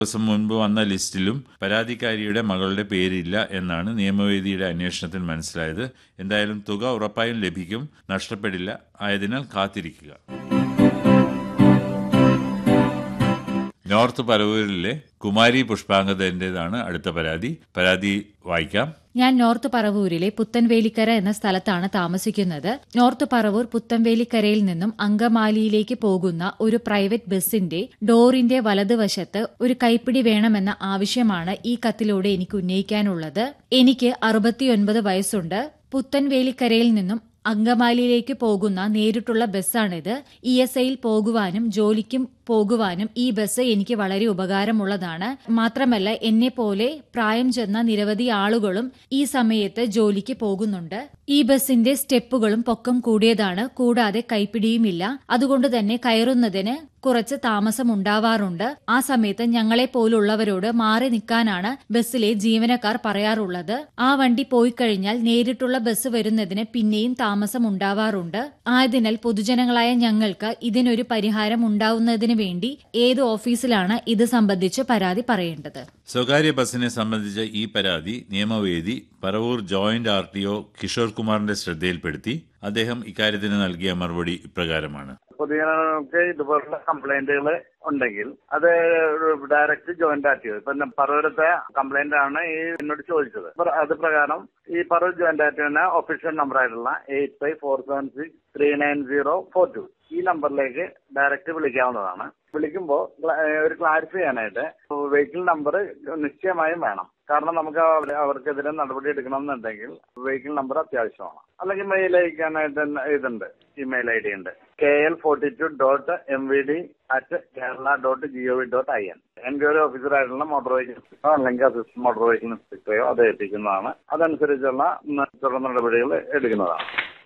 ദിവസം മുൻപ് വന്ന ലിസ്റ്റിലും പരാതിക്കാരിയുടെ മകളുടെ പേരില്ല എന്നാണ് നിയമവേദിയുടെ അന്വേഷണത്തിൽ മനസ്സിലായത് എന്തായാലും തുക ഉറപ്പായും ലഭിക്കും നഷ്ടപ്പെടില്ല ആയതിനാൽ കാത്തിരിക്കുക നോർത്ത് പരവൂരിലെ കുമാരി പുഷ്പാങ്കതന്റേതാണ് അടുത്ത പരാതി പരാതി വായിക്കാം ഞാൻ നോർത്ത് പറവൂരിലെ പുത്തൻവേലിക്കര എന്ന സ്ഥലത്താണ് താമസിക്കുന്നത് നോർത്ത് പറവൂർ പുത്തൻവേലിക്കരയിൽ നിന്നും അങ്കമാലിയിലേക്ക് പോകുന്ന ഒരു പ്രൈവറ്റ് ബസിന്റെ ഡോറിന്റെ വലതുവശത്ത് ഒരു കൈപ്പിടി വേണമെന്ന ആവശ്യമാണ് ഈ കത്തിലൂടെ എനിക്ക് ഉന്നയിക്കാനുള്ളത് എനിക്ക് അറുപത്തിയൊൻപത് വയസ്സുണ്ട് പുത്തൻവേലിക്കരയിൽ നിന്നും അങ്കമാലിയിലേക്ക് പോകുന്ന നേരിട്ടുള്ള ബസ്സാണിത് ഇ എസ് ഐയിൽ പോകുവാനും ജോലിക്കും പോകുവാനും ഈ ബസ് എനിക്ക് വളരെ ഉപകാരമുള്ളതാണ് മാത്രമല്ല എന്നെ പോലെ പ്രായം ചെന്ന നിരവധി ആളുകളും ഈ സമയത്ത് ജോലിക്ക് പോകുന്നുണ്ട് ഈ ബസിന്റെ സ്റ്റെപ്പുകളും പൊക്കം കൂടിയതാണ് കൂടാതെ കൈപ്പിടിയുമില്ല അതുകൊണ്ട് തന്നെ കയറുന്നതിന് കുറച്ച് താമസം ഉണ്ടാവാറുണ്ട് ആ സമയത്ത് ഞങ്ങളെ പോലുള്ളവരോട് മാറി നിൽക്കാനാണ് ബസ്സിലെ ജീവനക്കാർ പറയാറുള്ളത് ആ വണ്ടി പോയി കഴിഞ്ഞാൽ നേരിട്ടുള്ള ബസ് വരുന്നതിന് പിന്നെയും താമസം ഉണ്ടാവാറുണ്ട് ആയതിനാൽ പൊതുജനങ്ങളായ ഞങ്ങൾക്ക് ഇതിനൊരു പരിഹാരം ഉണ്ടാവുന്നതിന് വേണ്ടി ഏത് ഓഫീസിലാണ് ഇത് സംബന്ധിച്ച് പരാതി പറയേണ്ടത് സ്വകാര്യ ബസിനെ സംബന്ധിച്ച ഈ പരാതി Niyamavedi Paravur joint R T O Kishore കുമാറിന്റെ ശ്രദ്ധയിൽപ്പെടുത്തി അദ്ദേഹം ഇക്കാര്യത്തിന് നൽകിയ മറുപടി ഇപ്രകാരമാണ് പൊതുജനങ്ങൾക്ക് ഇതുപോലുള്ള കംപ്ലൈന്റുകൾ ഉണ്ടെങ്കിൽ അത് direct joint R T O ഇപ്പൊ പറവൂരത്തെ കംപ്ലൈന്റ് ആണ് ഈ എന്നോട് ചോദിച്ചത് പ്ര- അത് പ്രകാരം ഈ പറവൂർ ജോയിന്റ് ആർ ടി ഒന് ഒഫീഷ്യൽ നമ്പർ ആയിട്ടുള്ള eight five four seven six three nine zero four two ഈ നമ്പറിലേക്ക് ഡയറക്റ്റ് വിളിക്കാവുന്നതാണ് വിളിക്കുമ്പോൾ ഒരു ക്ലാരിഫൈ ചെയ്യാനായിട്ട് വെഹിക്കിൾ നമ്പർ നിശ്ചയമായും വേണം കാരണം നമുക്ക് അവര് അവർക്കെതിരെ നടപടി എടുക്കണമെന്നുണ്ടെങ്കിൽ വെഹിക്കിൾ നമ്പർ അത്യാവശ്യമാണ് അല്ലെങ്കിൽ മെയിൽ അയക്കാനായിട്ട് ഇതുണ്ട് ഇമെയിൽ ഐ ഡി ഉണ്ട് K L forty two dot M V D at Kerala dot G O V dot I N enquiry ഓഫീസറായിട്ടുള്ള മോട്ടോർ വെഹിക്കിൾ ഇൻസ്പെക്ടറോ അല്ലെങ്കിൽ അസിസ്റ്റന്റ് മോട്ടോർ വെഹിക്കിൾ ഇൻസ്പെക്ടറെയോ അത് ഏൽപ്പിക്കുന്നതാണ് അതനുസരിച്ചുള്ള തുടർ നടപടികൾ എടുക്കുന്നതാണ്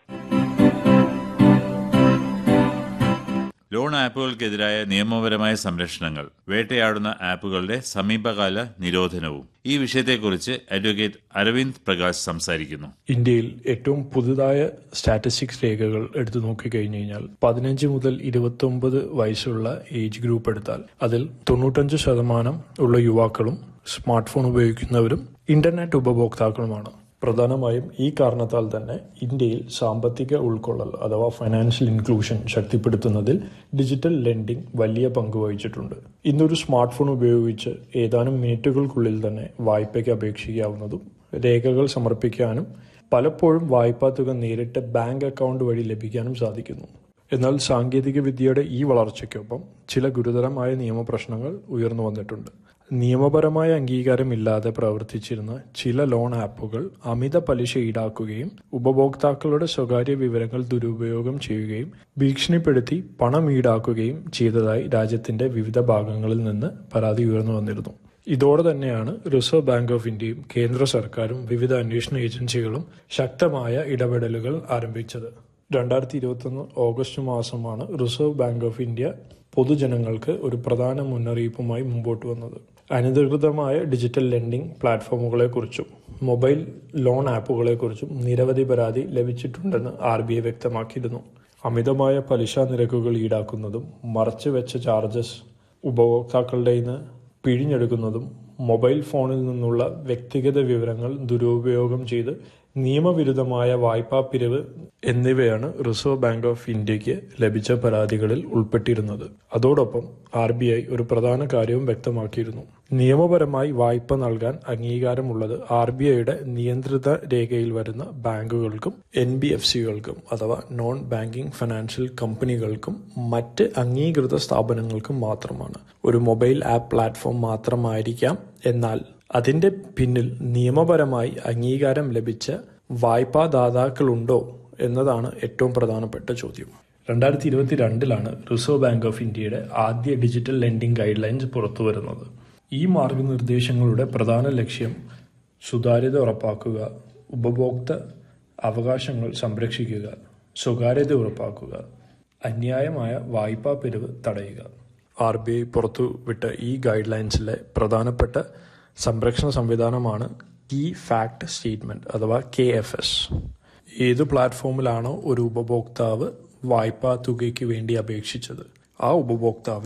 ലോൺ ആപ്പുകൾക്കെതിരായ നിയമപരമായ സംരക്ഷണങ്ങൾ വേട്ടയാടുന്ന ആപ്പുകളുടെ സമീപകാല നിരോധനവും ഈ വിഷയത്തെക്കുറിച്ച് അഡ്വക്കേറ്റ് അരവിന്ദ് പ്രകാശ് സംസാരിക്കുന്നു ഇന്ത്യയിൽ ഏറ്റവും പുതുതായ സ്റ്റാറ്റിസ്റ്റിക്സ് രേഖകൾ എടുത്തു നോക്കിക്കഴിഞ്ഞു കഴിഞ്ഞാൽ പതിനഞ്ച് മുതൽ ഇരുപത്തൊമ്പത് വയസ്സുള്ള ഏജ് ഗ്രൂപ്പ് എടുത്താൽ അതിൽ തൊണ്ണൂറ്റഞ്ച് ശതമാനം ഉള്ള യുവാക്കളും സ്മാർട്ട് ഫോൺ ഉപയോഗിക്കുന്നവരും ഇന്റർനെറ്റ് ഉപഭോക്താക്കളുമാണ് പ്രധാനമായും ഈ കാരണത്താൽ തന്നെ ഇന്ത്യയിൽ സാമ്പത്തിക ഉൾക്കൊള്ളൽ അഥവാ ഫൈനാൻഷ്യൽ ഇൻക്ലൂഷൻ ശക്തിപ്പെടുത്തുന്നതിൽ ഡിജിറ്റൽ ലെൻഡിംഗ് വലിയ പങ്ക് വഹിച്ചിട്ടുണ്ട് ഇന്നൊരു സ്മാർട്ട് ഫോൺ ഉപയോഗിച്ച് ഏതാനും മിനിറ്റുകൾക്കുള്ളിൽ തന്നെ വായ്പയ്ക്ക് അപേക്ഷിക്കാവുന്നതും രേഖകൾ സമർപ്പിക്കാനും പലപ്പോഴും വായ്പാ തുക നേരിട്ട് ബാങ്ക് അക്കൗണ്ട് വഴി ലഭിക്കാനും സാധിക്കുന്നു എന്നാൽ സാങ്കേതിക വിദ്യയുടെ ഈ വളർച്ചയ്ക്കൊപ്പം ചില ഗുരുതരമായ നിയമപ്രശ്നങ്ങൾ ഉയർന്നു വന്നിട്ടുണ്ട് നിയമപരമായ അംഗീകാരമില്ലാതെ പ്രവർത്തിച്ചിരുന്ന ചില ലോൺ ആപ്പുകൾ അമിത പലിശ ഈടാക്കുകയും ഉപഭോക്താക്കളുടെ സ്വകാര്യ വിവരങ്ങൾ ദുരുപയോഗം ചെയ്യുകയും ഭീഷണിപ്പെടുത്തി പണം ഈടാക്കുകയും ചെയ്തതായി രാജ്യത്തിന്റെ വിവിധ ഭാഗങ്ങളിൽ നിന്ന് പരാതി ഉയർന്നു വന്നിരുന്നു ഇതോടെ തന്നെയാണ് റിസർവ് ബാങ്ക് ഓഫ് ഇന്ത്യയും കേന്ദ്ര സർക്കാരും വിവിധ അന്വേഷണ ഏജൻസികളും ശക്തമായ ഇടപെടലുകൾ ആരംഭിച്ചത് രണ്ടായിരത്തി ഇരുപത്തൊന്ന് ഓഗസ്റ്റ് മാസമാണ് റിസർവ് ബാങ്ക് ഓഫ് ഇന്ത്യ പൊതുജനങ്ങൾക്ക് ഒരു പ്രധാന മുന്നറിയിപ്പുമായി മുമ്പോട്ട് വന്നത് അനധികൃതമായ ഡിജിറ്റൽ ലെൻഡിംഗ് പ്ലാറ്റ്ഫോമുകളെക്കുറിച്ചും മൊബൈൽ ലോൺ ആപ്പുകളെക്കുറിച്ചും നിരവധി പരാതി ലഭിച്ചിട്ടുണ്ടെന്ന് ആർ ബി ഐ വ്യക്തമാക്കിയിരുന്നു അമിതമായ പലിശ നിരക്കുകൾ ഈടാക്കുന്നതും മറച്ചുവെച്ച ചാർജസ് ഉപഭോക്താക്കളുടെ നിന്ന് പിഴിഞ്ഞെടുക്കുന്നതും മൊബൈൽ ഫോണിൽ നിന്നുള്ള വ്യക്തിഗത വിവരങ്ങൾ ദുരുപയോഗം ചെയ്ത് നിയമവിരുദ്ധമായ വായ്പാ പിരിവ് എന്നിവയാണ് റിസർവ് ബാങ്ക് ഓഫ് ഇന്ത്യക്ക് ലഭിച്ച പരാതികളിൽ ഉൾപ്പെട്ടിരുന്നത് അതോടൊപ്പം ആർ ബി ഐ ഒരു പ്രധാന കാര്യവും വ്യക്തമാക്കിയിരുന്നു നിയമപരമായി വായ്പ നൽകാൻ അംഗീകാരമുള്ളത് ആർ ബി ഐയുടെ നിയന്ത്രിത രേഖയിൽ വരുന്ന ബാങ്കുകൾക്കും എൻ ബി എഫ് സികൾക്കും അഥവാ നോൺ ബാങ്കിംഗ് ഫിനാൻഷ്യൽ കമ്പനികൾക്കും മറ്റ് അംഗീകൃത സ്ഥാപനങ്ങൾക്കും മാത്രമാണ് ഒരു മൊബൈൽ ആപ്പ് പ്ലാറ്റ്ഫോം മാത്രമായിരിക്കാം എന്നാൽ അതിന്റെ പിന്നിൽ നിയമപരമായി അംഗീകാരം ലഭിച്ച വായ്പാദാതാക്കളുണ്ടോ എന്നതാണ് ഏറ്റവും പ്രധാനപ്പെട്ട ചോദ്യം രണ്ടായിരത്തി ഇരുപത്തിരണ്ടിലാണ് റിസർവ് ബാങ്ക് ഓഫ് ഇന്ത്യയുടെ ആദ്യ ഡിജിറ്റൽ ലെൻഡിംഗ് ഗൈഡ് ലൈൻസ് പുറത്തുവരുന്നത് ഈ മാർഗനിർദ്ദേശങ്ങളുടെ പ്രധാന ലക്ഷ്യം സുതാര്യത ഉറപ്പാക്കുക ഉപഭോക്തൃ അവകാശങ്ങൾ സംരക്ഷിക്കുക സ്വകാര്യത ഉറപ്പാക്കുക അന്യായമായ വായ്പാ പിരിവ് തടയുക ആർ ബി ഐ പുറത്തുവിട്ട ഈ ഗൈഡ് ലൈൻസിലെ പ്രധാനപ്പെട്ട സംരക്ഷണ സംവിധാനമാണ് കീ ഫാക്ട് സ്റ്റേറ്റ്മെന്റ് അഥവാ കെ എഫ് എസ് ഏത് പ്ലാറ്റ്ഫോമിലാണോ ഒരു ഉപഭോക്താവ് വായ്പാ തുകയ്ക്ക് വേണ്ടി അപേക്ഷിച്ചത് ആ ഉപഭോക്താവിന്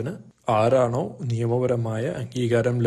ആരാണോ നിയമപരമായ അംഗീകാരം